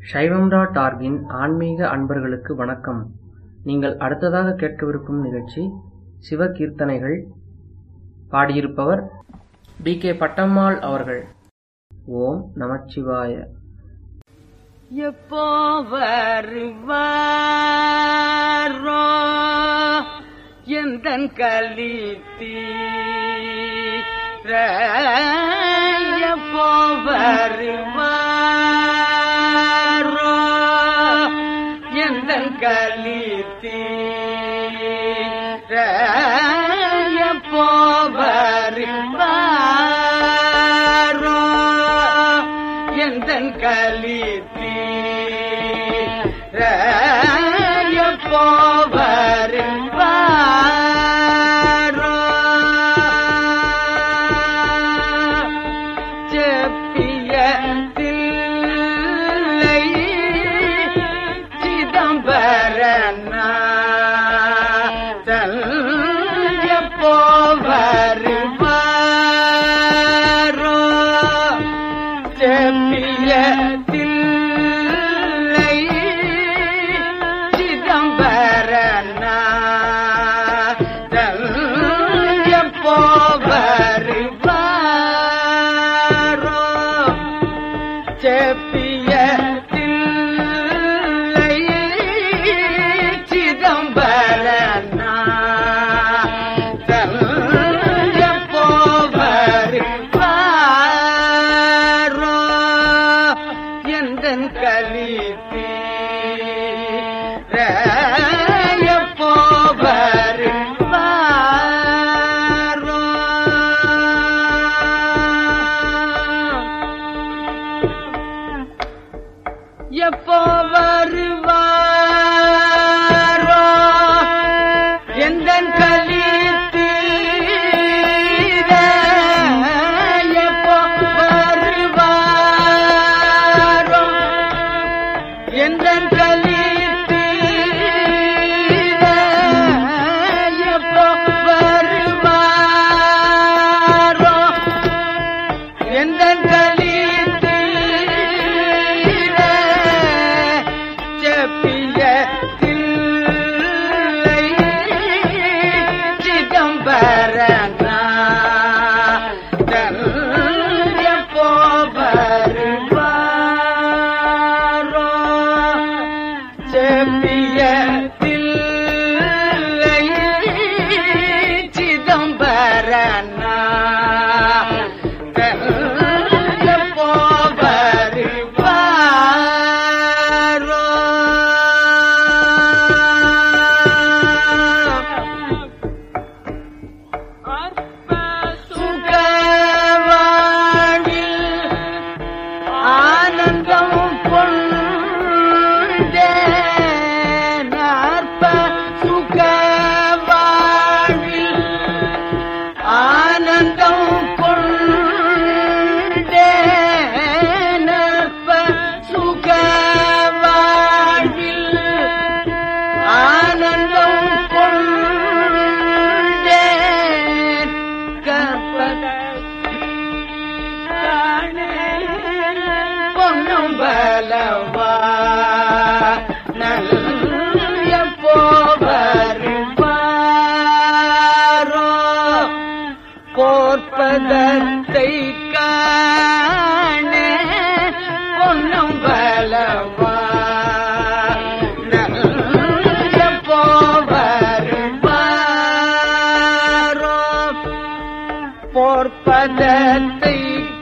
சைவம் டாட் ஆர்கின் ஆன்மீக அன்பர்களுக்கு வணக்கம் நீங்கள் அடுத்ததாக கேட்கவிருக்கும் நிகழ்ச்சி சிவகீர்த்தனைகள் பாடியிருப்பவர் டி கே பட்டம்மாள் அவர்கள் ஓம் நமச்சிவாய எப்போ வருவாரோ எந்தன் கலி தீர எப்போ வருவாரோ எந்தன் கலி தீர எப்போ வருவாரோ எந்தன் கலி தீர எப்போ வருவாரோ செப்பிய தில்லை சிதம்பரநாதல் எப்போ வருவாரோ செப்பிய தில்லை சிதம்பரநாதல் எப்போ வருவாரோ செப்பிய தில்லை சிதம்பரநாதல் எப்போ வருவாரோ எந்தன் கலி தீர எப்போ வருவாரோ எப்போ வருவாரோ எந்தன் கலி தீர எப்போ வருவாரோ எந்தன் கலி தீர எப்போ வருவாரோ எந்தன் கலி தீர செப்பிய தில்லை சிதம்பரநாதல் எப்போ வருவாரோ செப்பிய தில்லை சிதம்பரநாதல் எப்போ வருவாரோ சுகவாழில் ஆனந்தம் கொண்டே நாற்ப சுகவாழில் ஆனந்தம் கொண்டே நாற்ப சுகவாழில் ஆனந்தம் கொண்டே கற்பக பொன்னும் பலவா நல்ல போவருவாரோ போர்ப்பதத்தை காண பொன்னும் பலவா நல்ல போவருவாரோ போர்ப்பதத்தை